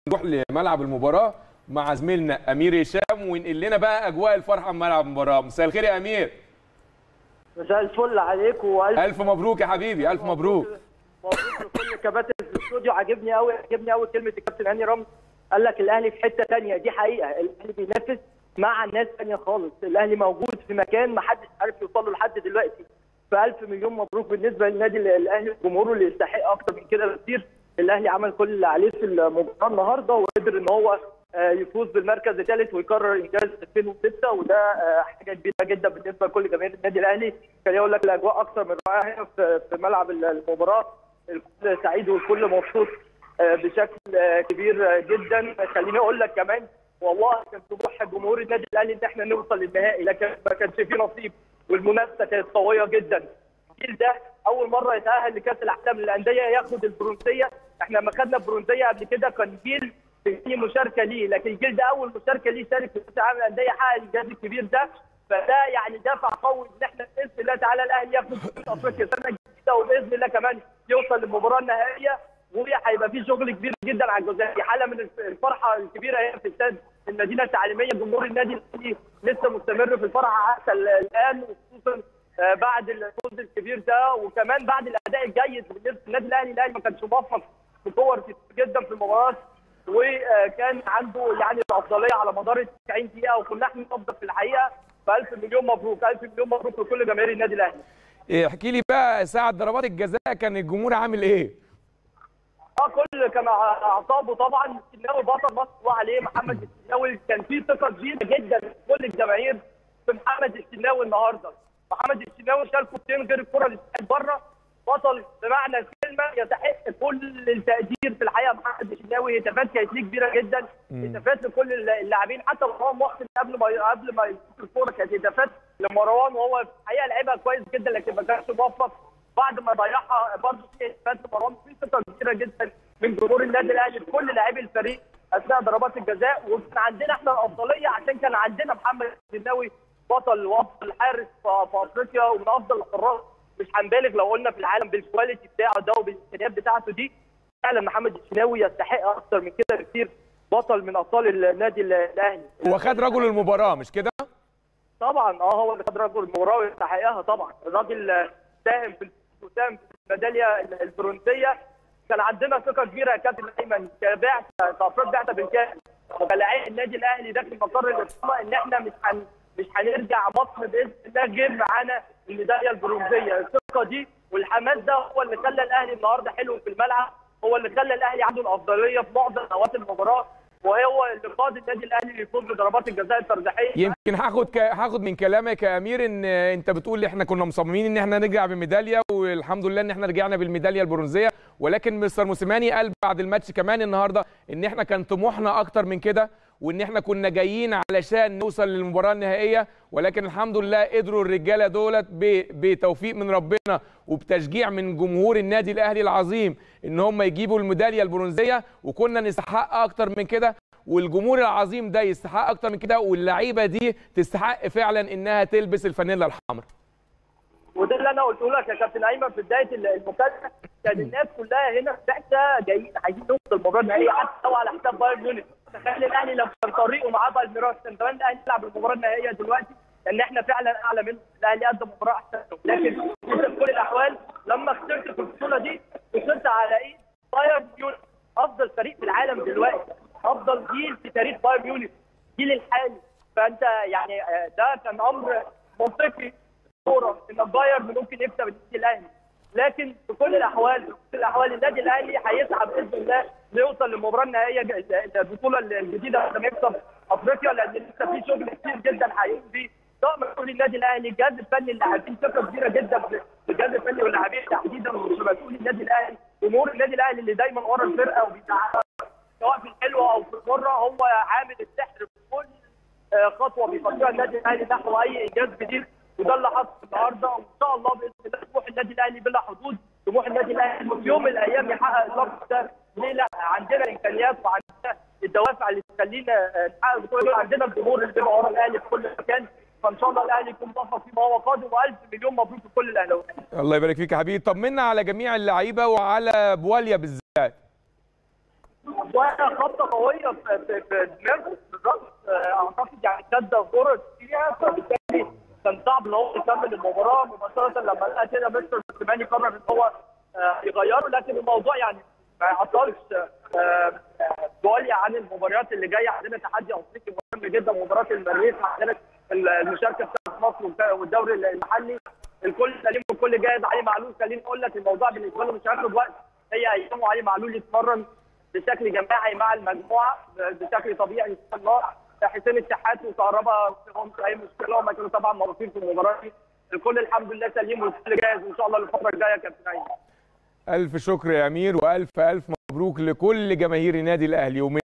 نروح لملعب المباراه مع زميلنا امير هشام وينقل لنا بقى اجواء الفرحه من ملعب المباراه مساء الخير يا امير مساء الفل عليكم والف الف مبروك يا حبيبي الف مبروك مبروك لكل كباتن في الاستوديو عاجبني قوي عاجبني قوي كلمه الكابتن هاني رمز قال لك الاهلي في حته ثانيه دي حقيقه الاهلي بينافس مع ناس ثانيه خالص الاهلي موجود في مكان ما حدش عارف يوصل له لحد دلوقتي فالف مليون مبروك بالنسبه للنادي الاهلي وجمهوره اللي يستحق اكتر من كده بكتير الاهلي عمل كل اللي عليه في المباراه النهارده وقدر ان هو آه، يفوز بالمركز الثالث ويكرر انجاز 2006 وده آه، حاجه كبيره جدا بالنسبه لكل جماهير النادي الاهلي كان يقول لك الاجواء اكثر من رائعه هنا في في ملعب المباراه الكل سعيد والكل مبسوط آه، بشكل آه، كبير آه، جدا خليني اقول لك كمان والله كان طموح جمهور النادي الاهلي ان احنا نوصل للنهائي لكن ما كانش فيه نصيب والمنافسه كانت قويه جدا الجيل ده اول مره يتاهل لكاس الاحلام للانديه ياخد البرونزيه احنا لما خدنا البرونزيه قبل كده كان جيل في مشاركه ليه لكن الجيل ده اول مشاركه ليه شارك في كاس العالم للانديه حقق الانجاز الكبير ده فده يعني دافع قوي ان احنا باذن الله تعالى الاهلي ياخد بطوله افريقيا السنه الجديده وباذن الله كمان يوصل للمباراه النهائيه وهيبقى في شغل كبير جدا على الجزائر حاله من الفرحه الكبيره هنا في استاد المدينه التعليميه جمهور النادي الاهلي لسه مستمر في الفرحه حتى الان وخصوصا آه، بعد الفوز الكبير ده وكمان بعد الاداء الجيد بالنسبه للنادي الاهلي الاهلي ما كانش موفق في كور كتير جدا في المباراه وكان عنده يعني الافضليه على مدار ال 90 دقيقه وكنا احنا نفضل في الحقيقه فالف مليون مبروك الف مليون مبروك لكل جماهير النادي الاهلي إيه، احكي لي بقى ساعه ضربات الجزاء كان الجمهور عامل ايه اه كل كان اعصابه طبعا الشناوي بطل مصر الله عليه محمد الشناوي كان في ثقه كبيره جدا في كل الجماهير في محمد الشناوي النهارده محمد الشناوي شال كورتين غير الكره اللي اتلعبت بره بطل بمعنى الكلمه يستحق كل التقدير في الحقيقه محمد الشناوي هتافات كانت ليه كبيره جدا هتافات لكل اللاعبين حتى مروان محسن قبل ما قبل ما يشوط الكوره كانت هتافات لمروان وهو في الحقيقه لعبها كويس جدا لكن ما كانش موفق بعد ما ضيعها برضه في هتافات لمروان في ثقه كبيره جدا من جمهور النادي الاهلي في كل لاعبي الفريق اثناء ضربات الجزاء وكان عندنا احنا الافضليه عشان كان عندنا محمد الشناوي بطل وافضل حارس في في افريقيا ومن افضل الحراس مش هنبالغ لو قلنا في العالم بالكواليتي بتاعه ده وبالامكانيات بتاعته دي فعلا محمد الشناوي يستحق اكتر من كده بكتير بطل من ابطال النادي الاهلي هو خد رجل المباراه مش كده طبعا اه هو اللي خد رجل المباراه ويستحقها طبعا الراجل ساهم في ساهم في الميداليه البرونزيه كان عندنا ثقه كبيره يا كابتن ايمن كبعثه كافراد بعثه بالكامل وكلاعب النادي الاهلي داخل مقر الاقامه ان احنا مش هن مش هنرجع مصر باذن الله غير معانا الميداليه البرونزيه الثقه دي والحماس ده هو اللي خلى الاهلي النهارده حلو في الملعب هو اللي خلى الاهلي عنده الافضليه في معظم اوقات المباراه وهو اللي قاد النادي الاهلي للفوز بضربات الجزاء الترجيحيه يمكن هاخد ك... هاخد من كلامك يا امير ان انت بتقول احنا كنا مصممين ان احنا نرجع بميداليه والحمد لله ان احنا رجعنا بالميداليه البرونزيه ولكن مستر موسيماني قال بعد الماتش كمان النهارده ان احنا كان طموحنا اكتر من كده وان احنا كنا جايين علشان نوصل للمباراه النهائيه ولكن الحمد لله قدروا الرجاله دولت ب... بتوفيق من ربنا وبتشجيع من جمهور النادي الاهلي العظيم ان هم يجيبوا الميداليه البرونزيه وكنا نستحق اكتر من كده والجمهور العظيم ده يستحق اكتر من كده واللعيبه دي تستحق فعلا انها تلبس الفانيلا الحمراء وده اللي انا قلته لك يا كابتن ايمن في بدايه المكالمه كان الناس كلها هنا بعثه جايين عايزين نوصل المباراه النهائيه حتى لو على حساب بايرن ميونخ تخيل الاهلي لو كان طريقه معاه بالميراس كان زمان الاهلي يلعب المباراه النهائيه دلوقتي لان احنا فعلا اعلى منه الاهلي قدم مباراه احسن لكن انت في كل الاحوال لما خسرت في البطوله دي خسرت على ايد بايرن ميونخ افضل فريق في العالم دلوقتي افضل جيل في تاريخ بايرن ميونخ الجيل الحالي فانت يعني آه، ده كان امر منطقي كوره ان بايرن ممكن يكسب النادي الاهلي لكن في كل الاحوال في كل الاحوال النادي الاهلي هيسعى باذن الله ليوصل للمباراه النهائيه ج- البطوله الجديده عشان يكسب افريقيا لان لسه في شغل كتير جدا هيقوم بيه سواء مسؤول النادي الاهلي الجهاز الفني اللاعبين ثقه كبيره جدا في في الجهاز الفني واللاعبين تحديدا وفي مسؤول النادي الاهلي جمهور النادي الاهلي اللي دايما ورا الفرقه وبيدعمها سواء في الحلوه او في المره هو عامل السحر في كل آه، خطوه بيخطيها النادي الاهلي نحو اي انجاز جديد وده اللي حصل النهارده وان شاء الله باذن الله طموح النادي الاهلي بلا حدود طموح النادي الاهلي في يوم من الايام يحقق اللقب ده ليه لا عندنا الامكانيات وعندنا الدوافع اللي تخلينا آه، نحقق البطوله دي عندنا الجمهور اللي بيبقى ورا الاهلي في كل مكان فان شاء الله الاهلي يكون موفق فيما هو قادم والف مليون مبروك لكل الاهلاويه الله يبارك فيك يا حبيبي طمنا على جميع اللعيبه وعلى بواليا بالذات شويه خبطه قويه في في, في دماغه بالظبط اعتقد يعني شد فرص فيها فبالتالي كان صعب ان هو يكمل المباراه مباشره لما لقى كده مستر موسيماني قرر ان هو يغيره لكن الموضوع يعني ما يعطلش جوليا عن المباريات اللي جايه عندنا تحدي افريقي مهم جدا مباراه المريخ عندنا المشاركه بتاعت مصر والدوري المحلي الكل سليم والكل جاهز علي معلول خليني اقول لك الموضوع بالنسبه له مش هياخد وقت هي ايام وعلي معلول يتمرن بشكل جماعي مع المجموعه بشكل طبيعي ان شاء الله حسين الشحات وكهربا فيهم اي مشكله هم كانوا طبعا موجودين في المباراه دي الكل الحمد لله سليم والكل جاهز وان شاء الله الفتره الجايه كابتن عيد الف شكر يا امير والف الف مبروك لكل جماهير النادي الاهلي ومن